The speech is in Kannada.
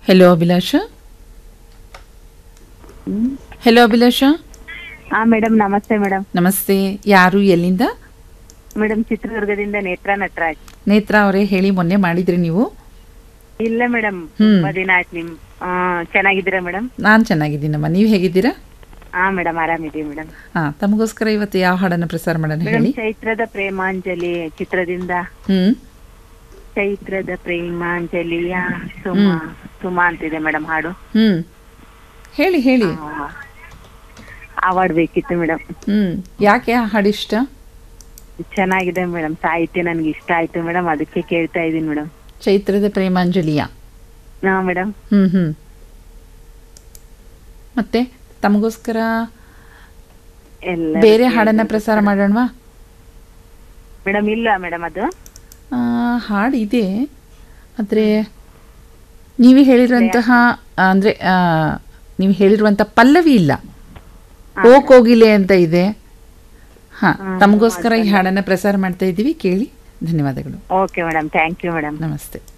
ಹೆಲೋ ಅಭಿಲಾಷ ಹೆಲೋ ಅಭಿಲಾಷ ಹಾ ಮೇಡಮ್ ನಮಸ್ತೆ ಮೇಡಮ್ ನಮಸ್ತೆ ಯಾರು ಎಲ್ಲಿಂದ ಮೇಡಮ್ ಚಿತ್ರದುರ್ಗದಿಂದ ನೇತ್ರ ನಟರಾಜ್ ನೇತ್ರ ಅವರೇ ಹೇಳಿ ಮೊನ್ನೆ ಮಾಡಿದ್ರಿ ನೀವು ಇಲ್ಲ ಮೇಡಮ್ ಹ್ಮ್. ತುಂಬಾ ದಿನ ಆಯ್ತು ನಿಮ್ ಆ, ಚೆನ್ನಾಗಿದ್ದೀರಾ ಮೇಡಮ್ ನಾನು ಚೆನ್ನಾಗಿದ್ದೀನಮ್ಮ ನೀವು ಹೇಗಿದ್ದೀರಾ ಹಾ ಮೇಡಮ್ ಆರಾಮಿದ್ದೀವಿ ಮೇಡಮ್ ಹಾಂ ತಮಗೋಸ್ಕರ ಇವತ್ತು ಯಾವ ಹಾಡನ್ನು ಪ್ರಸಾರ ಮಾಡೋಣ ಮೇಡಮ್ ಹೇಳಿ ಚೈತ್ರದ ಪ್ರೇಮಾಂಜಲಿ ಚಿತ್ರದಿಂದ ಹ್ಞೂ ಚೈತ್ರದ ಪ್ರೇಮಾಂಜಲಿಯ ಸುಮಾ ಸುಮಾ ಅಂತಿದೆ ಮೇಡಮ್ ಹಾಡು ಹ್ಞೂ ಹೇಳಿ ಹೇಳಿ ಅವಾರ್ಡ್ ಬೇಕಿತ್ತು ಮೇಡಮ್ ಹ್ಞೂ ಯಾಕೆ ಆ ಹಾಡು ಇಷ್ಟ ಚೆನ್ನಾಗಿದೆ ಮೇಡಮ್ ಸಾಹಿತ್ಯ ನನ್ಗೆ ಇಷ್ಟ ಆಯ್ತು ಮೇಡಮ್ ಅದಕ್ಕೆ ಕೇಳ್ತಾ ಇದೀನಿ ಮೇಡಮ್ ಚೈತ್ರದ ಪ್ರೇಮಾಂಜಲಿಯ ಹಾ ಮೇಡಮ್ ಹ್ಞೂ ಹ್ಞೂ ಮತ್ತೆ ತಮಗೋಸ್ಕರ ಎಲ್ಲ ಬೇರೆ ಹಾಡನ್ನ ಪ್ರಸಾರ ಮಾಡೋಣವಾ ಮೇಡಮ್ ಇಲ್ಲ ಮೇಡಮ್ ಅದು ಆ, ಹಾಡು ಇದೆ ಆದರೆ ನೀವು ಹೇಳಿರುವಂತಹ ಅಂದರೆ ನೀವು ಹೇಳಿರುವಂಥ ಪಲ್ಲವಿ ಇಲ್ಲ ಓ ಕೋಗಿಲೆ ಅಂತ ಇದೆ ಹಾಂ ತಮಗೋಸ್ಕರ ಈ ಹಾಡನ್ನು ಪ್ರಸಾರ ಮಾಡ್ತಾ ಇದ್ದೀವಿ ಕೇಳಿ ಧನ್ಯವಾದಗಳು okay madam thank you madam ನಮಸ್ತೆ